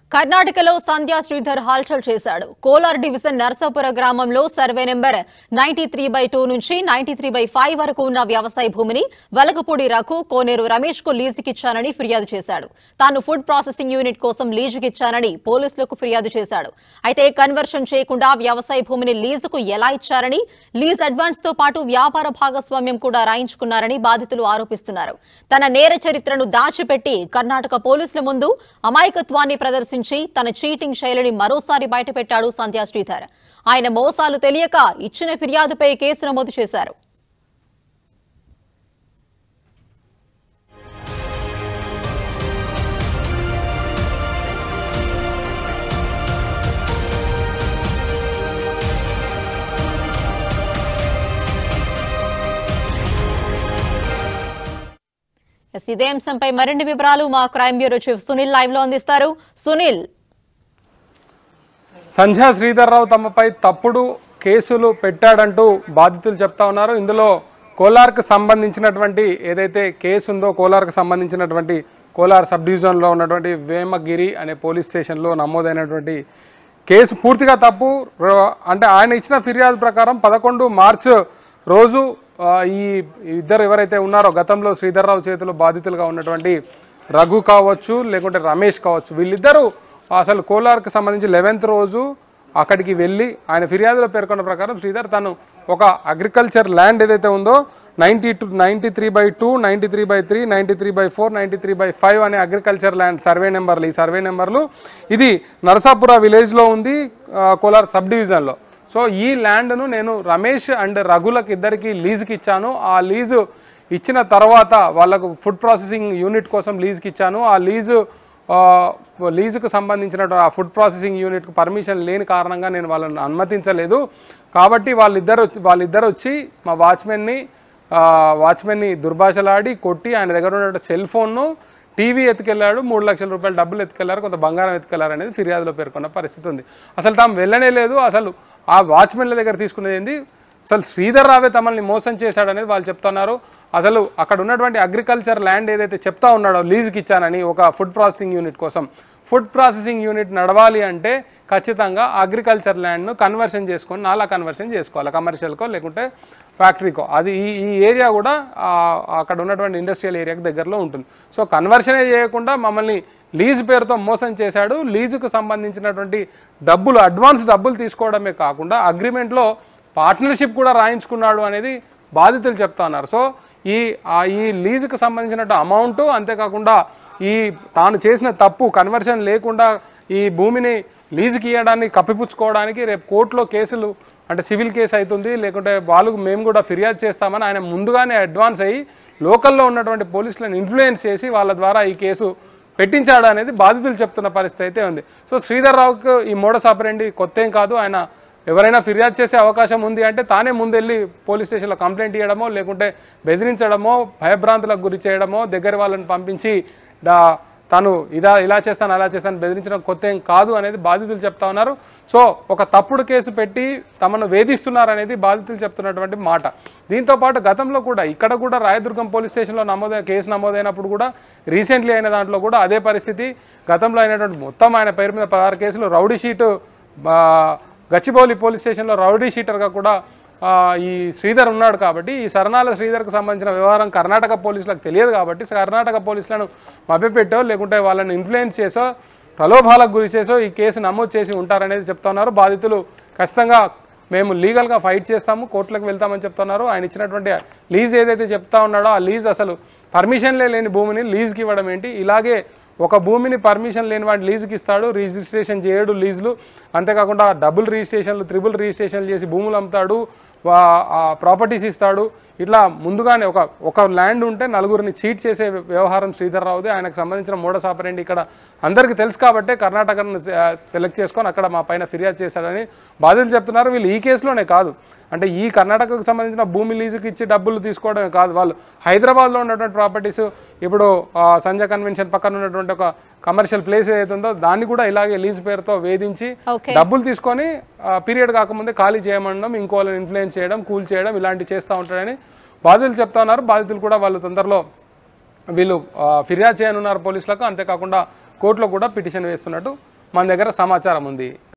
కర్ణాటకలో సంధ్యా శ్రీధర్ హల్చల్ చేశాడు కోలార్ డివిజన్ నర్సాపుర గ్రామంలో survey number ninety three by two నుంచి నైన్టీ త్రీ బై ఫైవ్ వరకు ఉన్న వ్యవసాయ భూమిని వలగపూడి రఘు కోనేరు రమేష్ కు లీజుకిచ్చానని ఫిర్యాదు చేశాడు తాను ఫుడ్ ప్రాసెసింగ్ యూనిట్ కోసం లీజుకిచ్చానని పోలీసులకు ఫిర్యాదు చేశాడు అయితే కన్వర్షన్ చేయకుండా వ్యవసాయ భూమిని లీజుకు ఎలా ఇచ్చారని లీజ్ అడ్వాన్స్ తో పాటు వ్యాపార భాగస్వామ్యం కూడా రాయించుకున్నారని బాధితులు ఆరోపిస్తున్నారు తన నేర చరిత్రను దాచిపెట్టి కర్ణాటక పోలీసుల ముందు అమాయకత్వాన్ని ప్రదర్శించి తన చీటింగ్ శైలిని మరోసారి బయటపెట్టాడు సంధ్యా శ్రీధర్ ఆయన మోసాలు తెలియక ఇచ్చిన ఫిర్యాదుపై కేసు నమోదు చేశారు ఎస్, ఇదే అంశంపై మరిన్ని వివరాలు మా crime bureau chief Sunil live లో అందిస్తారు సునీల్ సంధ్యా శ్రీధర్రావు తమపై తప్పుడు కేసులు పెట్టాడంటూ బాధితులు చెప్తా ఉన్నారు ఇందులో కోలార్కు సంబంధించినటువంటి ఏదైతే కేసు ఉందో కోలార్కు సంబంధించినటువంటి కోలార్ సబ్ డివిజన్లో ఉన్నటువంటి వేమగిరి అనే పోలీస్ స్టేషన్లో నమోదైనటువంటి కేసు పూర్తిగా తప్పు రో- అంటే ఆయన ఇచ్చిన ఫిర్యాదు ప్రకారం పదకొండు మార్చ్ రోజు ఆ, ఈ ఇద్దరు ఎవరైతే ఉన్నారో గతంలో శ్రీధర్రావు చేతిలో బాధితులుగా ఉన్నటువంటి రఘు కావచ్చు లేకుంటే రమేష్ కావచ్చు వీళ్ళిద్దరూ అసలు కోలార్కి సంబంధించి లెవెన్త్ రోజు అక్కడికి వెళ్ళి ఆయన ఫిర్యాదులో పేర్కొన్న ప్రకారం శ్రీధర్ తను ఒక అగ్రికల్చర్ ల్యాండ్ ఏదైతే ఉందో ninety two ninety three by two ninety three by three ninety three by four ninety three by five అనే అగ్రికల్చర్ ల్యాండ్ సర్వే నెంబర్లు ఈ సర్వే నెంబర్లు ఇది నరసాపుర విలేజ్లో ఉంది ఆ, కోలార్ సబ్ డివిజన్లో సో ఈ ల్యాండ్ను నేను రమేష్ అండ్ రఘులకు ఇద్దరికి లీజుకి ఇచ్చాను ఆ లీజు ఇచ్చిన తర్వాత వాళ్ళకు ఫుడ్ ప్రాసెసింగ్ యూనిట్ కోసం లీజుకి ఇచ్చాను ఆ లీజు ఆ, లీజుకు సంబంధించిన ఆ ఫుడ్ ప్రాసెసింగ్ యూనిట్కు పర్మిషన్ లేని కారణంగా నేను వాళ్ళని అనుమతించలేదు కాబట్టి వాళ్ళిద్దరు వాళ్ళిద్దరు వచ్చి మా వాచ్మెన్ని ఆ, వాచ్మెన్ని దుర్భాషలాడి కొట్టి ఆయన దగ్గర ఉన్న సెల్ ఫోన్ను టీవీ ఎత్తుకెళ్ళాడు మూడు లక్షల రూపాయలు డబ్బులు ఎత్తుకెళ్లారు కొంత బంగారం ఎత్తుకెళ్లారు అనేది ఫిర్యాదులో పేర్కొన్న పరిస్థితి ఉంది అసలు తాము వెళ్ళనే లేదు అసలు ఆ వాచ్మెన్ల దగ్గర తీసుకునేది ఏంది అసలు శ్రీధర్ రావే తమల్ని మోసం చేశాడనేది వాళ్ళు చెప్తున్నారు అసలు అక్కడ ఉన్నటువంటి అగ్రికల్చర్ ల్యాండ్ ఏదైతే చెప్తా ఉన్నాడో లీజుకి ఇచ్చానని ఒక ఫుడ్ ప్రాసెసింగ్ యూనిట్ కోసం ఫుడ్ ప్రాసెసింగ్ యూనిట్ నడవాలి అంటే ఖచ్చితంగా అగ్రికల్చర్ ల్యాండ్ను కన్వర్షన్ చేసుకొని నాలా కన్వర్షన్ చేసుకోవాలి కమర్షియల్కో లేకుంటే ఫ్యాక్టరీకో అది ఈ ఈ ఏరియా కూడా ఆ, అక్కడ ఉన్నటువంటి ఇండస్ట్రియల్ ఏరియాకి దగ్గరలో ఉంటుంది సో కన్వర్షనే చేయకుండా మమ్మల్ని లీజ్ పేరుతో మోసం చేశాడు లీజుకు సంబంధించినటువంటి డబ్బులు అడ్వాన్స్ డబ్బులు తీసుకోవడమే కాకుండా అగ్రిమెంట్లో పార్ట్నర్షిప్ కూడా రాయించుకున్నాడు అనేది బాధితులు చెప్తా ఉన్నారు సో ఈ ఆ ఈ లీజుకు సంబంధించినట్టు అమౌంట్ అంతేకాకుండా ఈ తాను చేసిన తప్పు కన్వర్షన్ లేకుండా ఈ భూమిని లీజుకి ఇవ్వడాన్ని కప్పిపుచ్చుకోవడానికి రేపు కోర్టులో కేసులు అంటే సివిల్ కేసు అవుతుంది లేకుంటే వాళ్ళు మేము కూడా ఫిర్యాదు చేస్తామని ఆయన ముందుగానే అడ్వాన్స్ అయ్యి లోకల్లో ఉన్నటువంటి పోలీసులను ఇన్ఫ్లుయెన్స్ చేసి వాళ్ళ ద్వారా ఈ కేసు పెట్టించాడు అనేది బాధితులు చెప్తున్న పరిస్థితి అయితే ఉంది సో శ్రీధర్ రావుకు ఈ మోడస్ ఆపరేండి కొత్త ఏం కాదు ఆయన ఎవరైనా ఫిర్యాదు చేసే అవకాశం ఉంది అంటే తానే ముందెళ్ళి పోలీస్ స్టేషన్లో కంప్లైంట్ ఇవ్వడమో లేకుంటే బెదిరించడమో భయభ్రాంతులకు గురి చేయడమో దగ్గర వాళ్ళని పంపించి డా- తాను ఇదా ఇలా చేస్తాను అలా చేస్తాను బెదిరించడం కొత్త ఏం కాదు అనేది బాధితులు చెప్తా ఉన్నారు సో ఒక తప్పుడు కేసు పెట్టి తమను వేధిస్తున్నారు అనేది బాధితులు చెప్తున్నటువంటి మాట దీంతో పాటు గతంలో కూడా ఇక్కడ కూడా రాయదుర్గం పోలీస్ స్టేషన్లో నమోదైన కేసు నమోదైనప్పుడు కూడా రీసెంట్లీ అయిన దాంట్లో కూడా అదే పరిస్థితి గతంలో అయినటువంటి మొత్తం ఆయన పేరు మీద పదహారు కేసులు రౌడీ షీటు బా- గచ్చిబౌలి పోలీస్ స్టేషన్లో రౌడీ షీటర్గా కూడా ఆ, ఈ శ్రీధర్ ఉన్నాడు కాబట్టి ఈ సరణాల శ్రీధర్కి సంబంధించిన వ్యవహారం కర్ణాటక పోలీసులకు తెలియదు కాబట్టి కర్ణాటక పోలీసులను మభ్యపెట్టో లేకుంటే వాళ్ళని ఇన్ఫ్లుయెన్స్ చేసో ప్రలోభాలకు గురి చేసో ఈ కేసు నమోదు చేసి ఉంటారనేది చెప్తున్నారు బాధితులు ఖచ్చితంగా మేము లీగల్గా ఫైట్ చేస్తాము కోర్టులకు వెళ్తామని చెప్తున్నారు ఆయన ఇచ్చినటువంటి లీజ్ ఏదైతే చెప్తా ఉన్నాడో ఆ లీజ్ అసలు పర్మిషన్లే లేని భూమిని లీజ్కి ఇవ్వడం ఏంటి ఇలాగే ఒక భూమిని పర్మిషన్ లేని వాడిని లీజుకి ఇస్తాడు రిజిస్ట్రేషన్ చేయడు లీజులు అంతేకాకుండా డబుల్ రిజిస్ట్రేషన్లు త్రిబుల్ రిజిస్ట్రేషన్లు చేసి భూములు అమ్ముతాడు ప్రాపర్టీస్ ఇస్తాడు ఇట్లా ముందుగానే ఒక ఒక ల్యాండ్ ఉంటే నలుగురిని చీట్ చేసే వ్యవహారం శ్రీధర్ రావుది ఆయనకు సంబంధించిన మోడస్ ఆపరేంటి ఇక్కడ అందరికీ తెలుసు కాబట్టే కర్ణాటకను సెలెక్ట్ చేసుకొని అక్కడ మా పైన ఫిర్యాదు చేశాడని బాధితులు చెప్తున్నారు వీళ్ళు ఈ కేసులోనే కాదు అంటే ఈ కర్ణాటకకు సంబంధించిన భూమి లీజుకి ఇచ్చి డబ్బులు తీసుకోవడమే కాదు వాళ్ళు హైదరాబాద్లో ఉన్నటువంటి ప్రాపర్టీస్ ఇప్పుడు ఆ, సంజయ్ కన్వెన్షన్ పక్కన ఉన్నటువంటి ఒక కమర్షియల్ ప్లేస్ ఏదైతే ఉందో దాన్ని కూడా ఇలాగే లీజ్ పేరుతో వేధించి ఓకే డబ్బులు తీసుకొని పీరియడ్ కాకముందే ఖాళీ చేయమనడం ఇంకో వాళ్ళని ఇన్ఫ్లుయెన్స్ చేయడం కూల్ చేయడం ఇలాంటివి చేస్తూ ఉంటారని బాధితులు చెప్తా ఉన్నారు బాధితులు కూడా వాళ్ళు తొందరలో వీళ్ళు ఆ, ఫిర్యాదు చేయనున్నారు పోలీసులకు అంతేకాకుండా కోర్టులో కూడా పిటిషన్ వేస్తున్నట్టు మన దగ్గర సమాచారం ఉంది